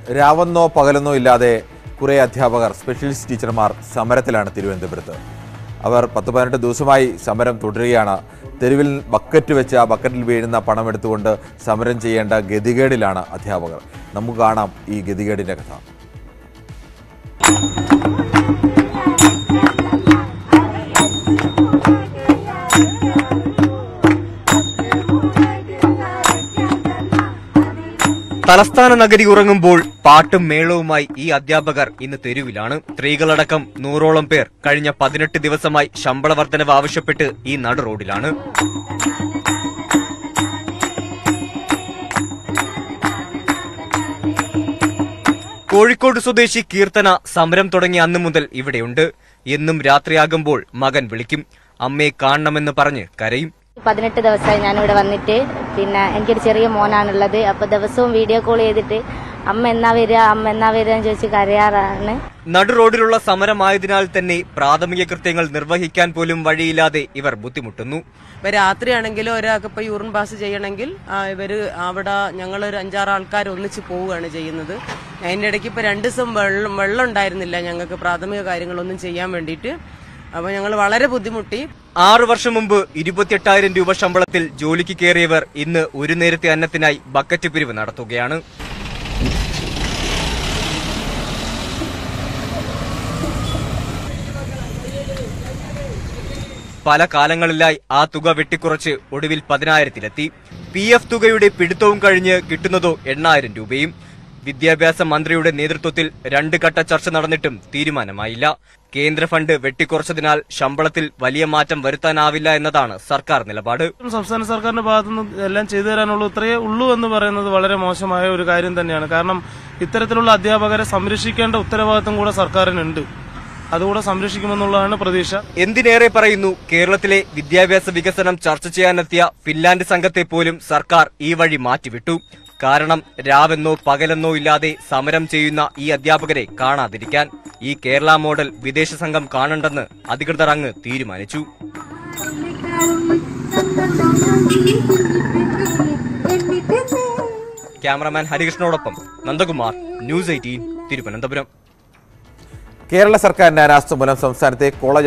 രാവെന്നോ പകലെന്നോ ഇല്ലാതെ കുറേ അധ്യാപകർ സ്പെഷ്യലിസ്റ്റ് ടീച്ചർമാർ സമരത്തിലാണ് തിരുവനന്തപുരത്ത് അവർ പത്ത് പതിനെട്ട് ദിവസമായി സമരം തുടരുകയാണ് തെരുവിൽ ബക്കറ്റ് വെച്ച് ആ ബക്കറ്റിൽ വീഴുന്ന പണം എടുത്തുകൊണ്ട് സമരം ചെയ്യേണ്ട ഗതികേടിലാണ് അധ്യാപകർ നമുക്ക് കാണാം ഈ ഗതികേടിൻ്റെ കഥ തലസ്ഥാന നഗരി ഉറങ്ങുമ്പോൾ പാട്ടും മേളവുമായി ഈ അധ്യാപകർ ഇന്ന് തെരുവിലാണ് സ്ത്രീകളടക്കം നൂറോളം പേർ കഴിഞ്ഞ പതിനെട്ട് ദിവസമായി ശമ്പള വർധനവ് ആവശ്യപ്പെട്ട് ഈ നടു റോഡിലാണ് കോഴിക്കോട് സ്വദേശി കീർത്തന സമരം തുടങ്ങിയ അന്നു മുതൽ ഇവിടെയുണ്ട് എന്നും രാത്രിയാകുമ്പോൾ മകൻ വിളിക്കും അമ്മയെ കാണണമെന്ന് പറഞ്ഞ് കരയും പതിനെട്ട് ദിവസമായി ഞാനിവിടെ വന്നിട്ട് പിന്നെ എനിക്കൊരു ചെറിയ മോനാണുള്ളത് അപ്പൊ ദിവസവും വീഡിയോ കോൾ ചെയ്തിട്ട് അമ്മ എന്നാ വരിക അമ്മ എന്നാ വരിക എന്ന് ചോദിച്ച് കരയാറാണ് നടു റോഡിലുള്ള സമരമായതിനാൽ തന്നെ പ്രാഥമിക കൃത്യങ്ങൾ നിർവഹിക്കാൻ പോലും വഴിയില്ലാതെ ഇവർ ബുദ്ധിമുട്ടുന്നു ഇപ്പൊ രാത്രിയാണെങ്കിലും ഒരാൾക്ക് ഇപ്പൊ യൂറിൻ പാസ് ചെയ്യണമെങ്കിൽ ആ, ഇവര് അവിടെ ഞങ്ങൾ ഒരു അഞ്ചാറ് ആൾക്കാർ ഒന്നിച്ച് പോവുകയാണ് ചെയ്യുന്നത് അതിന്റെ ഇടയ്ക്ക് ഇപ്പൊ രണ്ട് ദിവസം വെള്ളം വെള്ളം ഉണ്ടായിരുന്നില്ല ഞങ്ങൾക്ക് പ്രാഥമിക കാര്യങ്ങളൊന്നും ചെയ്യാൻ വേണ്ടിയിട്ട് അപ്പൊ ഞങ്ങൾ വളരെ ബുദ്ധിമുട്ടി ആറു വർഷം മുമ്പ് ഇരുപത്തിയെട്ടായിരം രൂപ ശമ്പളത്തിൽ ജോലിക്ക് കയറിയവർ ഇന്ന് ഒരു നേരത്തെ അന്നത്തിനായി ബക്കറ്റ് പിരിവ് നടത്തുകയാണ് പല കാലങ്ങളിലായി ആ തുക വെട്ടിക്കുറച്ച് ഒടുവിൽ പതിനായിരത്തിലെത്തി പി എഫ് തുകയുടെ പിടുത്തവും കഴിഞ്ഞ് കിട്ടുന്നതോ എണ്ണായിരം രൂപയും വിദ്യാഭ്യാസ മന്ത്രിയുടെ നേതൃത്വത്തിൽ രണ്ട് ഘട്ട ചർച്ച നടന്നിട്ടും തീരുമാനമായില്ല കേന്ദ്ര ഫണ്ട് വെട്ടിക്കുറച്ചതിനാൽ ശമ്പളത്തിൽ വലിയ മാറ്റം വരുത്താനാവില്ല എന്നതാണ് സർക്കാർ നിലപാട് സംസ്ഥാന സർക്കാരിന്റെ ഭാഗത്തുനിന്ന് എല്ലാം ചെയ്തു തരാനുള്ളൂ ഇത്രയേ ഉള്ളൂ എന്ന് പറയുന്നത് വളരെ മോശമായ ഒരു കാര്യം തന്നെയാണ് കാരണം ഇത്തരത്തിലുള്ള അധ്യാപകരെ സംരക്ഷിക്കേണ്ട ഉത്തരവാദിത്വം കൂടെ സർക്കാരിനുണ്ട് അതുകൂടെ സംരക്ഷിക്കുമെന്നുള്ളതാണ് പ്രതീക്ഷ എന്തിനേറെ പറയുന്നു കേരളത്തിലെ വിദ്യാഭ്യാസ വികസനം ചർച്ച ചെയ്യാനെത്തിയ ഫിൻലാൻഡ് സംഘത്തെ പോലും സർക്കാർ ഈ വഴി മാറ്റിവിട്ടു കാരണം രാവെന്നോ പകലെന്നോ ഇല്ലാതെ സമരം ചെയ്യുന്ന ഈ അധ്യാപകരെ കാണാതിരിക്കാൻ ഈ കേരള മോഡൽ വിദേശ സംഘം കാണണ്ടെന്ന് അധികൃതർ അങ്ങ് തീരുമാനിച്ചു ക്യാമറമാൻ ഹരികൃഷ്ണനോടൊപ്പം നന്ദകുമാർ ന്യൂസ് എയ്റ്റീൻ തിരുവനന്തപുരം കേരള സർക്കാരിന്റെ അനാസ്ഥ മൂലം സംസ്ഥാനത്തെ കോളേജ്